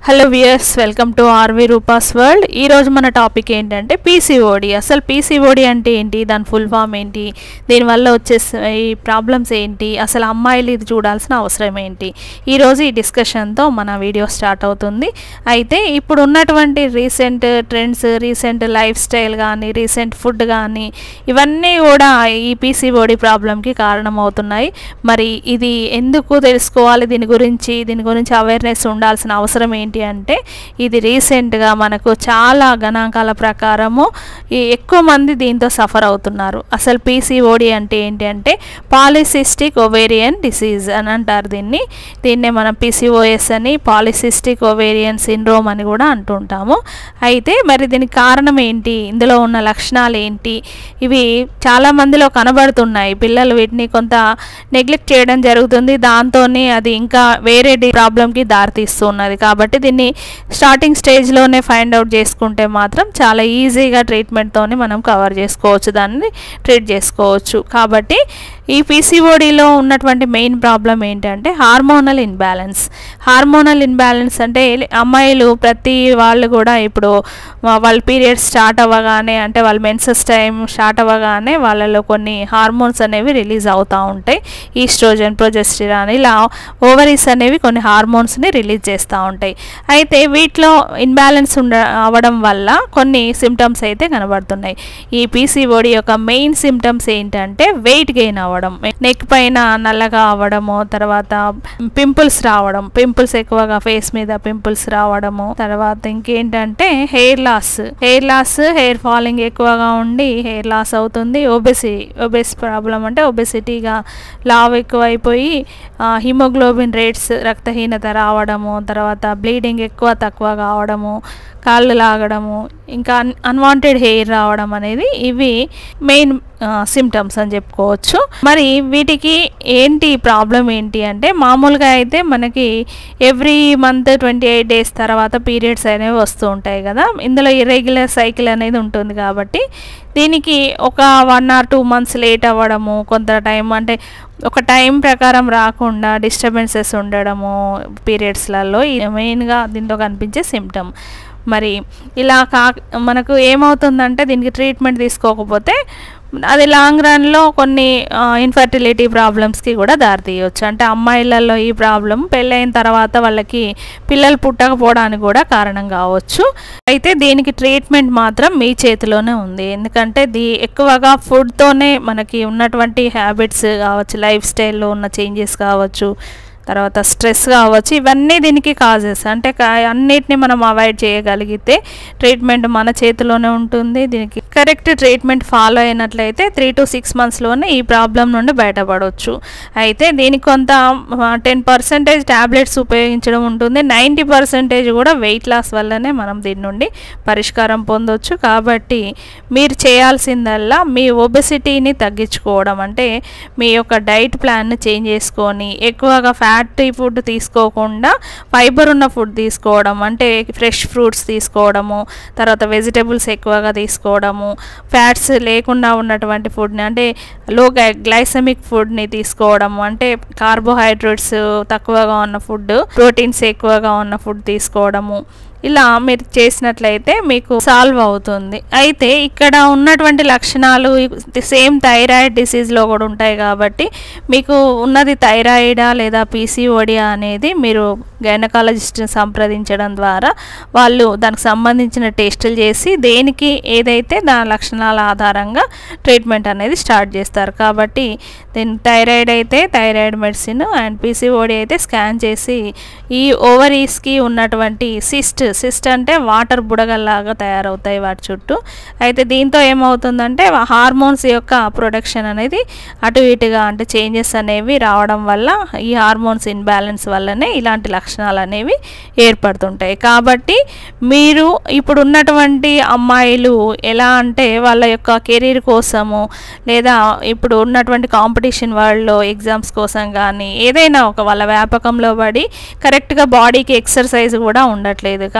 hello viewers welcome to RV Rupa's world ఈరోజు మన topic ఏంటంటే పీసీఓడి అసలు పీసీఓడి అంటే ఏంటి దాని ఫుల్ ఫామ్ ఏంటి దీనివల్ల వచ్చే స- ఈ ప్రాబ్లమ్స్ ఏంటి అసలు అమ్మాయిలు ఇది చూడాల్సిన అవసరం ఏంటి ఈరోజు ఈ డిస్కషన్తో మన వీడియో స్టార్ట్ అవుతుంది అయితే ఇప్పుడు ఉన్నటువంటి recent trends recent lifestyle కానీ రీసెంట్ ఫుడ్ కానీ ఇవన్నీ కూడా ఈ పీసీఓడి ప్రాబ్లంకి కారణమవుతున్నాయి మరి ఇది ఎందుకు తెలుసుకోవాలి దీని గురించి దీని గురించి అవేర్నెస్ ఉండాల్సిన అవసరం ఏంటి అంటే ఇది రీసెంట్గా మనకు చాలా గణాంకాల ప్రకారము ఈ ఎక్కువ మంది దీంతో సఫర్ అవుతున్నారు అసలు పీసీఓడి అంటే ఏంటి అంటే పాలిసిస్టిక్ ఒవేరియన్ డిసీజ్ అని అంటారు దీన్ని దీన్నే మనం పీసీఓఎస్ అని పాలిసిస్టిక్ ఒవేరియన్ సిండ్రోమ్ అని కూడా అంటుంటాము అయితే మరి దీనికి కారణం ఏంటి ఇందులో ఉన్న లక్షణాలు ఏంటి ఇవి చాలా మందిలో కనబడుతున్నాయి పిల్లలు వీటిని కొంత నెగ్లెక్ట్ చేయడం జరుగుతుంది దాంతో అది ఇంకా వేరే ప్రాబ్లంకి దారితీస్తున్నది కాబట్టి దీన్ని స్టార్టింగ్ స్టేజ్లోనే ఫైండ్ అవుట్ చేసుకుంటే మాత్రం చాలా ఈజీగా ట్రీట్మెంట్తోని మనం కవర్ చేసుకోవచ్చు దాన్ని ట్రీట్ చేసుకోవచ్చు కాబట్టి ఈ పీసీఓడిలో ఉన్నటువంటి మెయిన్ ప్రాబ్లం ఏంటంటే హార్మోనల్ ఇన్బ్యాలెన్స్ హార్మోనల్ ఇన్బ్యాలెన్స్ అంటే అమ్మాయిలు ప్రతి వాళ్ళు కూడా ఇప్పుడు వా- వాళ్ళ పీరియడ్స్ స్టార్ట్ అవ్వగానే అంటే వాళ్ళ మెన్సెస్ టైం స్టార్ట్ అవ్వగానే వాళ్ళలో కొన్ని హార్మోన్స్ అనేవి రిలీజ్ అవుతూ ఉంటాయి ఈస్ట్రోజన్ ప్రొజెస్టిరాన్ ఇలా ఓవరీస్ అనేవి కొన్ని హార్మోన్స్ని రిలీజ్ చేస్తూ ఉంటాయి అయితే వీటిలో ఇన్బ్యాలెన్స్ ఉండ అవ్వడం వల్ల కొన్ని సిమ్టమ్స్ అయితే కనబడుతున్నాయి ఈ పీసీఓడి యొక్క మెయిన్ సిమ్టమ్స్ ఏంటంటే వెయిట్ గెయిన్ అవ్వడం నెక్ పైన నల్లగా అవ్వడము తర్వాత పింపుల్స్ రావడం పింపుల్స్ ఎక్కువగా ఫేస్ మీద పింపుల్స్ రావడము తర్వాత ఇంకేంటంటే hair loss hair loss hair falling ఎక్కువగా ఉండి హెయిర్ లాస్ అవుతుంది ఒబెసి ఒబెస్ ప్రాబ్లం అంటే ఒబెసిటీగా లావ్ ఎక్కువైపోయి హిమోగ్లోబిన్ రేట్స్ రక్తహీనత రావడము తర్వాత బ్లీడింగ్ ఎక్కువ తక్కువ కావడము కాళ్ళు లాగడము ఇంకా అన్ అన్వాంటెడ్ హెయిర్ రావడం అనేది ఇవి మెయిన్ సిమ్టమ్స్ అని చెప్పుకోవచ్చు మరి వీటికి ఏంటి ప్రాబ్లం ఏంటి అంటే మామూలుగా అయితే మనకి every month twenty eight days తర్వాత పీరియడ్స్ అనేవి వస్తూ ఉంటాయి కదా ఇందులో ఇర్రెగ్యులర్ సైకిల్ అనేది ఉంటుంది కాబట్టి దీనికి ఒక one or two months late అవ్వడము కొంత టైం అంటే ఒక టైం ప్రకారం రాకుండా డిస్టర్బెన్సెస్ ఉండడము పీరియడ్స్లలో మెయిన్గా దీంట్లో కనిపించే సిమ్టమ్ మరి ఇలా కా మనకు ఏమవుతుందంటే దీనికి ట్రీట్మెంట్ తీసుకోకపోతే అది లాంగ్ రన్లో కొన్ని ఇన్ఫర్టిలిటీ ప్రాబ్లమ్స్కి కూడా దారితీయవచ్చు అంటే అమ్మాయిలలో ఈ ప్రాబ్లం పెళ్ళైన తర్వాత వాళ్ళకి పిల్లలు పుట్టకపోవడానికి కూడా కారణం కావచ్చు అయితే దీనికి ట్రీట్మెంట్ మాత్రం మీ చేతిలోనే ఉంది ఎందుకంటే దీ ఎక్కువగా ఫుడ్తోనే మనకి ఉన్నటువంటి హ్యాబిట్స్ కావచ్చు లైఫ్ స్టైల్లో ఉన్న చేంజెస్ కావచ్చు తర్వాత స్ట్రెస్ కావచ్చు ఇవన్నీ దీనికి కాజెస్ అంటే కా- అన్నిటిని మనం అవాయిడ్ చేయగలిగితే ట్రీట్మెంట్ మన చేతిలోనే ఉంటుంది దీనికి కరెక్ట్ ట్రీట్మెంట్ ఫాలో అయినట్లయితే త్రీ టు సిక్స్ మంత్స్లోనే ఈ ప్రాబ్లం నుండి బయటపడవచ్చు అయితే దీనికి కొంత టెన్ పర్సెంటేజ్ ట్యాబ్లెట్స్ ఉపయోగించడం ఉంటుంది నైంటీ పర్సెంటేజ్ కూడా వెయిట్ లాస్ వల్లనే మనం దీని నుండి పరిష్కారం పొందొచ్చు కాబట్టి మీరు చేయాల్సిందల్లా మీ ఒబెసిటీని తగ్గించుకోవడం అంటే మీ యొక్క డైట్ ప్లాన్ని చేంజ్ చేసుకొని ఎక్కువగా ఫ్యాటీ ఫుడ్ తీసుకోకుండా ఫైబర్ ఉన్న ఫుడ్ తీసుకోవడం అంటే ఫ్రెష్ ఫ్రూట్స్ తీసుకోవడము తర్వాత వెజిటేబుల్స్ ఎక్కువగా తీసుకోవడము ఫ్యాట్స్ లేకుండా ఉన్నటువంటి ఫుడ్ని అంటే లో గ్లైసమిక్ ఫుడ్ని తీసుకోవడము అంటే కార్బోహైడ్రేట్స్ తక్కువగా ఉన్న ఫుడ్ ప్రోటీన్స్ ఎక్కువగా ఉన్న ఫుడ్ తీసుకోవడము ఇలా మీరు చేసినట్లయితే మీకు సాల్వ్ అవుతుంది అయితే ఇక్కడ ఉన్నటువంటి లక్షణాలు సేమ్ థైరాయిడ్ డిసీజ్లో కూడా ఉంటాయి కాబట్టి మీకు ఉన్నది థైరాయిడా లేదా పీసీఓడియా అనేది మీరు గైనకాలజిస్ట్ని సంప్రదించడం ద్వారా వాళ్ళు దానికి సంబంధించిన టెస్టులు చేసి దేనికి ఏదైతే దాని లక్షణాల ఆధారంగా ట్రీట్మెంట్ అనేది స్టార్ట్ చేస్తారు కాబట్టి దీని థైరాయిడ్ అయితే థైరాయిడ్ మెడిసిన్ అండ్ పీసీఓడి అయితే స్కాన్ చేసి ఈ ఓవరీస్కి ఉన్నటువంటి సిస్ట్ సిస్ట్ అంటే వాటర్ బుడగల్లాగా తయారవుతాయి వాటి చుట్టూ అయితే దీంతో ఏమవుతుందంటే హార్మోన్స్ యొక్క ప్రొడక్షన్ అనేది అటు ఇటుగా అంటే చేంజెస్ అనేవి రావడం వల్ల ఈ హార్మోన్స్ ఇన్బ్యాలెన్స్ వల్లనే ఇలాంటి లక్షణాలు అనేవి ఏర్పడుతుంటాయి కాబట్టి మీరు ఇప్పుడు ఉన్నటువంటి అమ్మాయిలు ఎలా అంటే వాళ్ళ యొక్క కెరీర్ కోసము లేదా ఇప్పుడు ఉన్నటువంటి కాంపిటీషన్ వరల్డ్లో ఎగ్జామ్స్ కోసం కానీ ఏదైనా ఒక వాళ్ళ వ్యాపకంలో పడి కరెక్ట్గా బాడీకి ఎక్సర్సైజ్ కూడా ఉండట్లేదు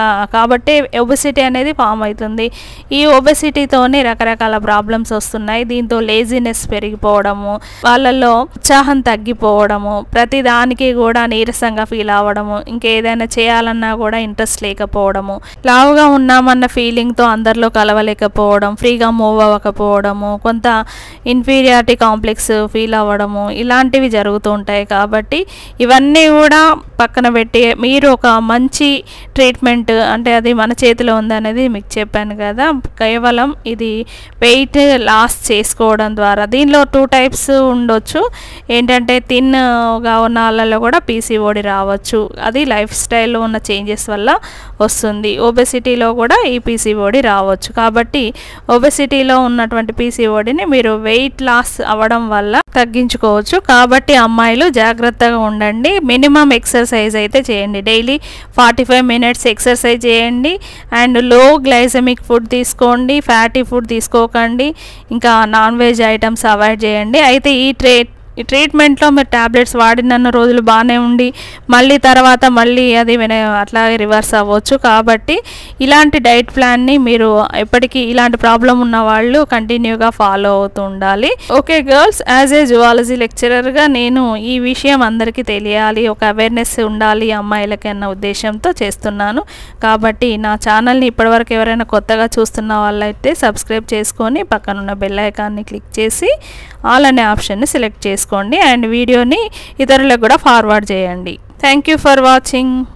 కాబట్టి ఒబెసిటీ అనేది ఫామ్ అవుతుంది ఈ ఒబెసిటీతోనే రకరకాల ప్రాబ్లమ్స్ వస్తున్నాయి దీంతో లేజినెస్ పెరిగిపోవడము వాళ్ళల్లో ఉత్సాహం తగ్గిపోవడము ప్రతి దానికి కూడా నీరసంగా ఫీల్ అవ్వడము ఇంకేదైనా చేయాలన్నా కూడా ఇంట్రెస్ట్ లేకపోవడము లావుగా ఉన్నామన్న ఫీలింగ్తో అందరిలో కలవలేకపోవడం ఫ్రీగా మూవ్ అవ్వకపోవడము కొంత ఇన్ఫీరియారిటీ కాంప్లెక్స్ ఫీల్ అవ్వడము ఇలాంటివి జరుగుతూ ఉంటాయి కాబట్టి ఇవన్నీ కూడా పక్కన పెట్టి మీరు ఒక మంచి ట్రీట్మెంట్ అంటే అది మన చేతిలో ఉందనేది మీకు చెప్పాను కదా కేవలం ఇది వెయిట్ లాస్ చేసుకోవడం ద్వారా దీనిలో టూ టైప్స్ ఉండొచ్చు ఏంటంటే థిన్గా ఉన్న వాళ్ళలో కూడా పీసీఓడి రావచ్చు అది లైఫ్ స్టైల్లో ఉన్న చేంజెస్ వల్ల వస్తుంది ఒబెసిటీలో కూడా ఈ పీసీఓడి రావచ్చు కాబట్టి ఒబెసిటీలో ఉన్నటువంటి పీసీఓడిని మీరు వెయిట్ లాస్ అవ్వడం వల్ల తగ్గించుకోవచ్చు కాబట్టి అమ్మాయిలు జాగ్రత్తగా ఉండండి మినిమం ఎక్సర్సైజ్ అయితే చేయండి daily forty five minutes exercise చేయండి అండ్ లో గ్లైసమిక్ ఫుడ్ తీసుకోండి ఫ్యాటీ ఫుడ్ తీసుకోకండి ఇంకా నాన్ వెజ్ ఐటమ్స్ అవాయిడ్ చేయండి అయితే ఈ ట్రే ఈ ట్రీట్మెంట్లో మీరు ట్యాబ్లెట్స్ వాడినన్న రోజులు బాగానే ఉండి మళ్ళీ తర్వాత మళ్ళీ అది విన అట్లాగే రివర్స్ అవ్వచ్చు కాబట్టి ఇలాంటి డైట్ ప్లాన్ని మీరు ఎప్పటికీ ఇలాంటి ప్రాబ్లం ఉన్న వాళ్ళు కంటిన్యూగా ఫాలో అవుతూ ఉండాలి okay girls as a zoology లెక్చరర్గా నేను ఈ విషయం అందరికీ తెలియాలి ఒక అవేర్నెస్ ఉండాలి అమ్మాయిలకి అన్న ఉద్దేశంతో చేస్తున్నాను కాబట్టి నా ఛానల్ని ఇప్పటివరకు ఎవరైనా కొత్తగా చూస్తున్న వాళ్ళైతే సబ్స్క్రైబ్ చేసుకొని పక్కనున్న బెల్ ఐకాన్ని క్లిక్ చేసి ఆల్ అనే ఆప్షన్ని సెలెక్ట్ చేసుకోండి అండ్ వీడియోని ఇతరులకు కూడా ఫార్వర్డ్ చేయండి థ్యాంక్ యూ ఫర్ వాచింగ్